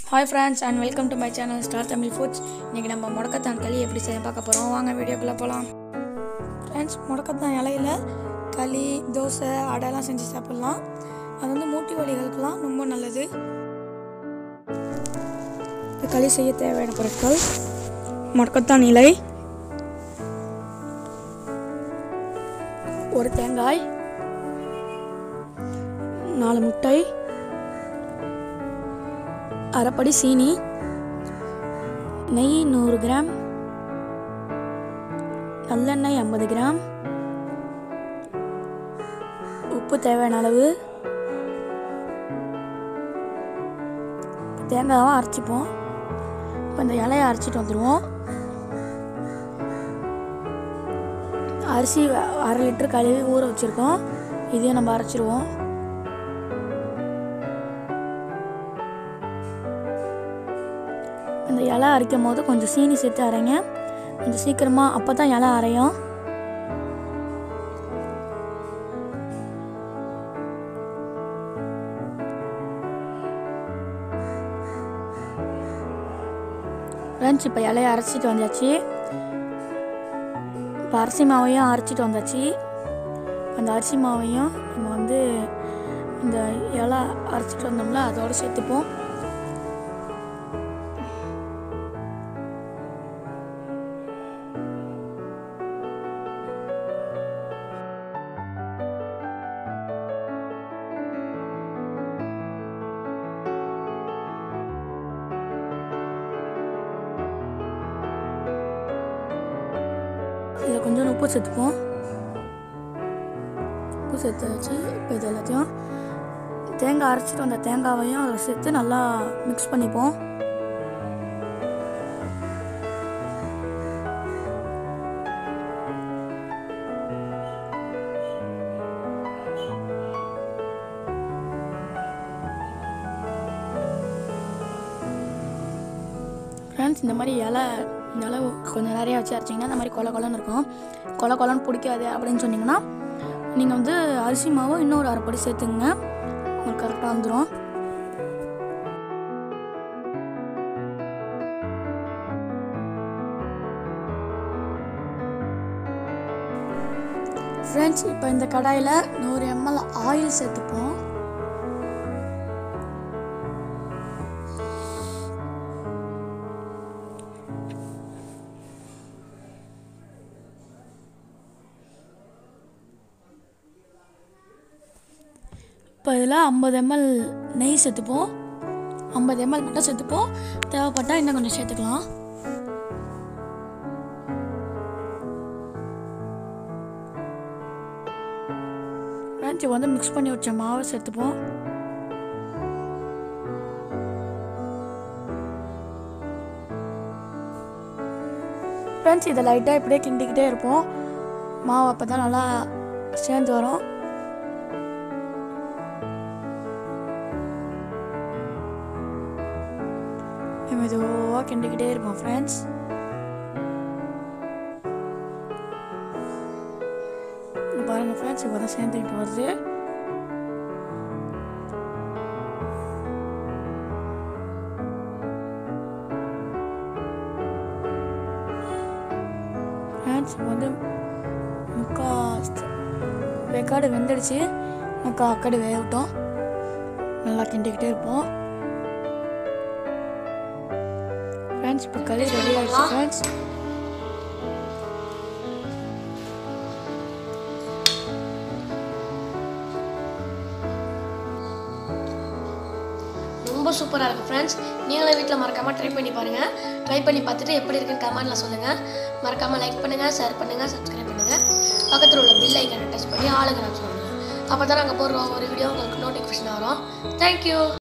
hi friends and welcome to my channel star Tamil foods இன்றைக்கி நம்ம முடக்கத்தான் களி எப்படி செய்ய பார்க்க போகிறோம் வாங்க வீடியோக்குள்ளே போகலாம் ஃப்ரெண்ட்ஸ் முடக்கத்தான் இலையில களி தோசை அடைலாம் செஞ்சு சாப்பிட்லாம் அது வந்து மூட்டி வலிகளுக்கெல்லாம் ரொம்ப நல்லது இந்த களி செய்ய தேவையான பொருட்கள் முடக்கத்தான் இலை ஒரு தேங்காய் நாலு முட்டை அரைப்படி சீனி நெய் நூறு கிராம் நல்லெண்ணெய் ஐம்பது கிராம் உப்பு தேவையான அளவு தேங்காவை அரைச்சிப்போம் இப்போ இந்த இலையை அரைச்சிட்டு வந்துடுவோம் அரிசி அரை லிட்டர் கழுவி ஊற வச்சுருக்கோம் இதையும் நம்ம அரைச்சிருவோம் இந்த இலை அரைக்கும் போது கொஞ்சம் சீனி சேர்த்து அரைங்க கொஞ்சம் சீக்கிரமாக அப்போ தான் இலை அரையும் ஃப்ரெண்ட்ஸ் இப்போ இலையை அரைச்சிட்டு வந்தாச்சு இப்போ அரிசி மாவையும் அரைச்சிட்டு வந்தாச்சு அந்த அரிசி மாவையும் நம்ம வந்து இந்த இலை அரைச்சிட்டு வந்தோம்ல அதோடு சேர்த்துப்போம் இதில் கொஞ்சம் உப்பு சேர்த்துப்போம் உப்பு சேர்த்து வச்சு இப்போ இது எல்லாத்தையும் தேங்காய் அரைச்சிட்டு வந்த தேங்காவையும் அதில் சேர்த்து நல்லா மிக்ஸ் பண்ணிப்போம் ஃப்ரெண்ட்ஸ் இந்த மாதிரி இலை இந்த இலை கொஞ்சம் நிறையா வச்சு அரைச்சிங்கன்னா இந்த மாதிரி கொல கொலன்னு இருக்கும் கொல கொலன்னு பிடிக்காது அப்படின்னு சொன்னீங்கன்னா நீங்கள் வந்து அரிசி மாவு இன்னொரு அரைப்படி சேர்த்துங்க உங்களுக்கு கரெக்டாக வந்துடும் ஃப்ரெண்ட்ஸ் இப்போ இந்த கடாயில் நூறு எம்எல் ஆயில் சேர்த்துப்போம் இப்போ இதில் ஐம்பது எம்எல் நெய் சேர்த்துப்போம் ஐம்பது எம்எல் மட்டும் சேர்த்துப்போம் தேவைப்பட்டால் இன்னும் கொஞ்சம் சேர்த்துக்கலாம் ஃப்ரெண்ட்ஸ் இப்போ வந்து மிக்ஸ் பண்ணி வச்ச மாவை சேர்த்துப்போம் ஃப்ரெண்ட்ஸ் இதை லைட்டாக இப்படியே கிண்டிக்கிட்டே இருப்போம் மாவு அப்போ தான் நல்லா சேர்ந்து வரும் மெதுவாக கிண்டிக்கிட்டே இருப்போம் ஃப்ரெண்ட்ஸ் பாருங்கள் ஃப்ரெண்ட்ஸ் இப்போ தான் சேர்ந்துக்கிட்டு வருது ஃப்ரெண்ட்ஸ் இப்போ வந்து முக்கா வெக்காடு வெந்துடுச்சு முக்கா அக்கடு வேகட்டும் நல்லா கிண்டிக்கிட்டே இருப்போம் ஃப்ரெண்ட்ஸ் இப்போ களி ரெடி ஆயிடுச்சு ஃப்ரெண்ட்ஸ் ரொம்ப சூப்பராக இருக்குது ஃப்ரெண்ட்ஸ் நீங்களும் வீட்டில் மறக்காமல் ட்ரை பண்ணி பாருங்கள் ட்ரை பண்ணி பார்த்துட்டு எப்படி இருக்குன்னு கமெண்ட்டில் சொல்லுங்கள் மறக்காமல் லைக் பண்ணுங்கள் ஷேர் பண்ணுங்கள் சப்ஸ்கிரைப் பண்ணுங்கள் பக்கத்தில் உள்ள பில் ஐக்கனை டச் பண்ணி ஆளுங்க நான் சொல்லுங்கள் அப்போ தான் நாங்கள் போடுற ஒரு வீடியோ உங்களுக்கு நோட்டிஃபிகேஷன் வரும் தேங்க்யூ